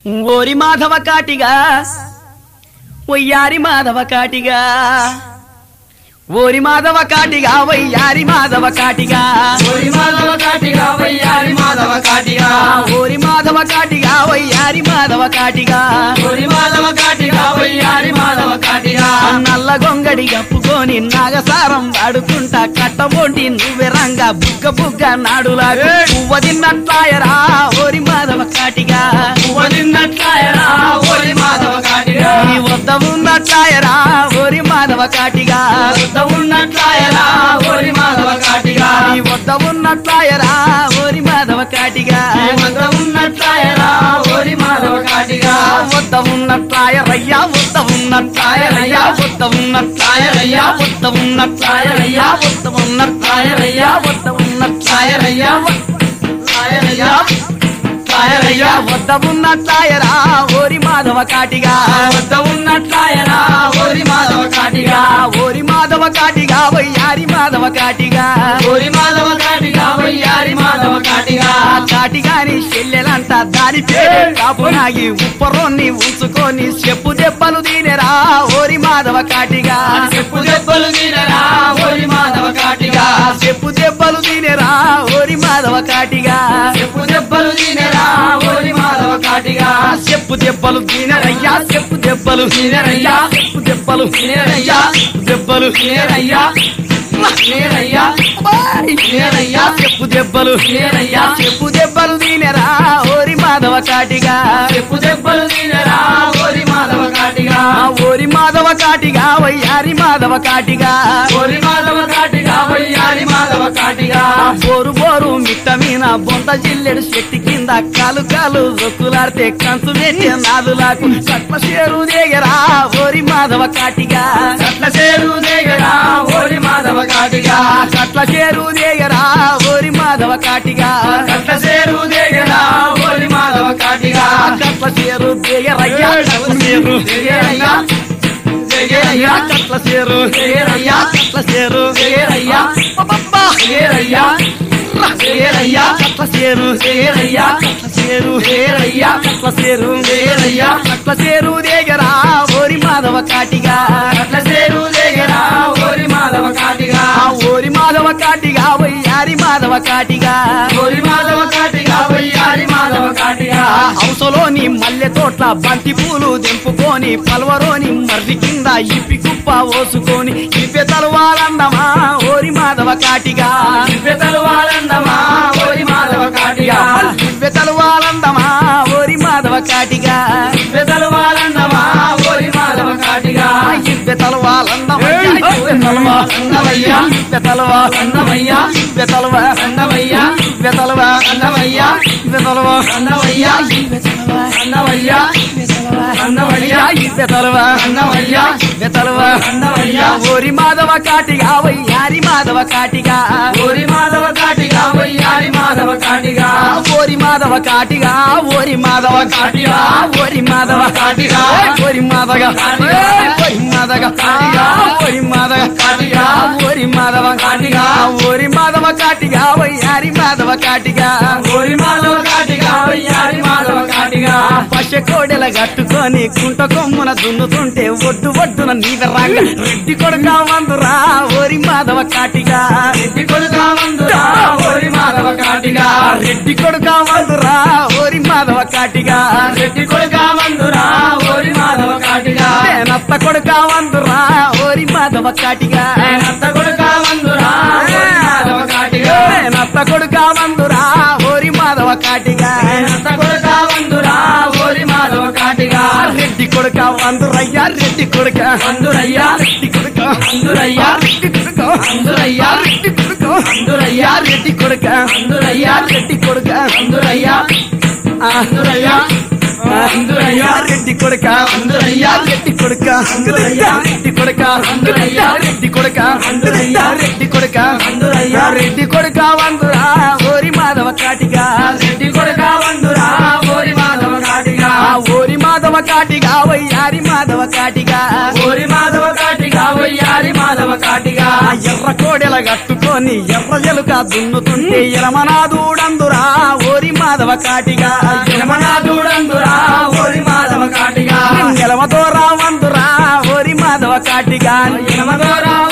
ఓరి మాధవ కాటిగా ఒయ్యారి మాధవ కాటిగా ఓరి మాధవ కాటిగా వయ్యారి మాధవ కాటిగా ఓరి మాధవ కాటిగా వయ్యారి మాధవ కాటిగా ఓరి మాధవ కాటిగా వయ్యారి మాధవ కాటిగా ఓరి మాధవ కాటిగా వయ్యారి మాధవ కాటిగా నల్ల గొంగడి కప్పుకొని నాగసారం వాడుకుంటా కట్టబోంటి నువ్వే రంగా బుగ్గ బుగ్గ నాడులాగా పువ్వ తిన్నట్లాయరా ఓరి మాధవ కాటిగా వదిన్నట్లాయరా ఓరి మాధవ కాటిగా నీ వద్ద ఉన్నట్లాయరా ఓరి మాధవ కాటిగా వద్ద ఉన్నట్లాయరా ఓరి మాధవ కాటిగా నీ వద్ద ఉన్నట్లాయరా ఓరి మాధవ కాటిగా నీ వద్ద ఉన్నట్లాయరా ఓరి మాధవ కాటిగా వద్ద ఉన్నట్లాయరయ్యా వద్ద ఉన్నట్లాయరయ్యా వద్ద ఉన్నట్లాయరయ్యా వద్ద ఉన్నట్లాయరయ్యా వద్ద ఉన్నట్లాయరయ్యా వద్ద ఉన్నట్లాయరయ్యా రాయరయ్యా రాయరయ్యా వద్ద ఉన్నట్లాయరా ఓరి మాధవ కాటిగా వద్ద ఉన్నట్లాయరా ఓరి మాధవ కాటిగా ఓరి మాధవ కాటిగా వయ్యారి మాధవ కాటిగా ఓరి మాధవ కాటిగా వయ్యారి మాధవ కాటిగా ఆ కాటిగాని చెల్లెలంట దాని పేరు కాపునాగి ఉప్పరోన్ని ఉంచుకొని చెప్పు దెబ్బలు దీనెరా ఓరి మాధవ కాటిగా చెప్పు దెబ్బలు తినరా ఓరి మాధవ కాటిగా ఆ చెప్పు దెబ్బలు దీనెరా ఓరి మాధవ కాటిగా చెప్పు దెబ్బలు తినరా ఓరి మాధవ కాటిగా ఆ చెప్పు దెబ్బలు దీనరయ్యా చెప్పు దెబ్బలు దీనరయ్యా. చెప్పు దెబ్బలు దీనరయ్యా. చెప్పు దెబ్బలు నేరయ్యా నేరయ్యా అబ్బాయ్. నేరయ్యా చెప్పు దెబ్బలు నేరయ్యా చెప్పు దెబ్బలు దీనెరా ఓరి మాధవ కాటిగా చెప్పు దెబ్బలు తినరా ఓరి మాధవ కాటిగా ఆ ఓరి మాధవ కాటిగా వయ్యారి మాధవ కాటిగా ఓరి మాధవ కాటిగా వయ్యారి మాధవ కాటిగా ఆ బోరు బోరు మిట్ట మీన బొంత జిల్లెడు చెట్టు కింద కాలు కాలు రొక్కులాడితే కంచు పెట్టే నాదులకు కట్ల చేరు దేగరా ఓరి మాధవ కాటిగా కట్ల చేరు దేగరా ఓరి మాధవ కాటిగా కట్ల చేరు దేగరా ఓరి మాధవ కాటిగా కట్ల చేరు దేగరా ఓరి మాధవ కాటిగా కట్ల చేరు దేగరయ్యా కట్ల చేరు దేగరయ్యా దేగరయ్యా కట్ల చేరు దేగరయ్యా కట్ల చేరు దేగరయ్యా అబ్బబ్బా! దేగరయ్యా దేగరయ్యా కట్ల చేరు దేగరయ్యా కట్ల చేరు దేగరయ్యా కట్ల చేరు దేగరయ్యా కట్ల చేరు దేగరా ఓరి మాధవ కాటిగా కట్ల చేరు దేగరా ఓరి మాధవ కాటిగా ఆ ఓరి మాధవ కాటిగా వయ్యారి మాధవ కాటిగా ఓరి మాధవ కాటిగా వయ్యారి మాధవ కాటిగా ఆ హౌసలోని మల్లె తోట్ల బంతి పూలు దింపుకొని పల్వరోని మర్రి కింద ఇప్పి కుప్ప ఓసుకొని ఇప్పి తలవాలన్నమా ఓరి మాధవ కాటిగా దివ్యతలు వాలందమా ఓరి మాధవ కాటిగా ఇప్పి తలవాలన్నమా ఓరి మాధవ కాటిగా దివ్యతలు వాలందమా ఓరి మాధవ కాటిగా ఇప్పి తలవాలన్నమయ్యా ఇప్పి తలవా అన్నమయ్యా ఇప్పి తలవా అన్నమయ్యా ఇప్పి తలవా అన్నమయ్యా ఇప్పి తలవా అన్నమయ్యా ఇప్పి తలవా అన్నమయ్యా అన్నమయ్యా అన్నమయ్యా ఇప్పి తలవా అన్నమయ్యా ఇప్పి తలవా అన్నమయ్యా ఓరి మాధవ కాటిగా వయ్యారి మాధవ కాటిగా ఓరి మాధవ కాటిగా వయ్యారి మాధవ కాటిగా ఓరి మాధవ కాటిగా ఓరి మాధవ కాటిగా ఓరి మాధవ కాటిగా ఓరి మాధవ కాటిగా. ఓరి మాధవ కాటిగా. ఓరి మాధవ కాటిగా. ఓరి మాధవ కాటిగా. ఓరి మాధవ కాటిగా వయ్యారి మాధవ కాటిగా ఓరి మాధవ కాటిగా వయ్యారి మాధవ కాటిగా పశ కోడెల కట్టుకొని కుంట కొమ్మున దున్నుతుంటే ఒడ్డు ఒడ్డున నీవెర్రాంగ రెడ్డి కొడుక వందురా ఓరి మాధవ కాటిగా రెడ్డి కొడుకా వందురా ఓరి మాధవ కాటిగా రెడ్డి కొడుక వందురా ఓరి మాధవ కాటిగా రెడ్డి కొడుకా వందురా ఓరి మాధవ కాటిగా నేనత్త కొడుక వందురా ఓరి మాధవ కాటిగా అత్త కొడుకా వందురా ఓరి మాధవ కాటిగా నేనత్త కొడుక వందురా ఓరి మాధవ కాటిగా అత్త కొడుకా వందురా ఓరి మాధవ కాటిగా రెడ్డి కొడుక వందురయ్యా రెడ్డి కొడుక వందురయ్యా రెడ్డి కొడుక వందురయ్యా రెడ్డి కొడుక వందురయ్యా రెడ్డి కొడుక వందురయ్యా రెడ్డి కొడుక వందురయ్యా రెడ్డి కొడుక వందురయ్యా వందురయ్యా వందురయ్యా రెడ్డి కొడుక వందురయ్యా రెడ్డి కొడుక అందురయ్యా. రెడ్డి కొడుక అందురయ్యా. రెడ్డి కొడుక అందురయ్యా. రెడ్డి కొడుక అందురయ్యా. రెడ్డి కొడుక వందురా ఓరి మాధవ కాటిగా రెడ్డి కొడుకా వందురా ఓరి మాధవ కాటిగా ఆ ఓరి మాధవ కాటిగా వయ్యారి మాధవ కాటిగా ఓరి మాధవ కాటిగా వయ్యారి మాధవ కాటిగా ఆ ఎర్ర కోడెల కట్టుకొని ఎర్ర ఎలుక దున్నుతుంటే ఎరమనాదుడందురా ఓరి మాధవ కాటిగా యమనాథుడందురా మాధవ కాటిగా యమగోరా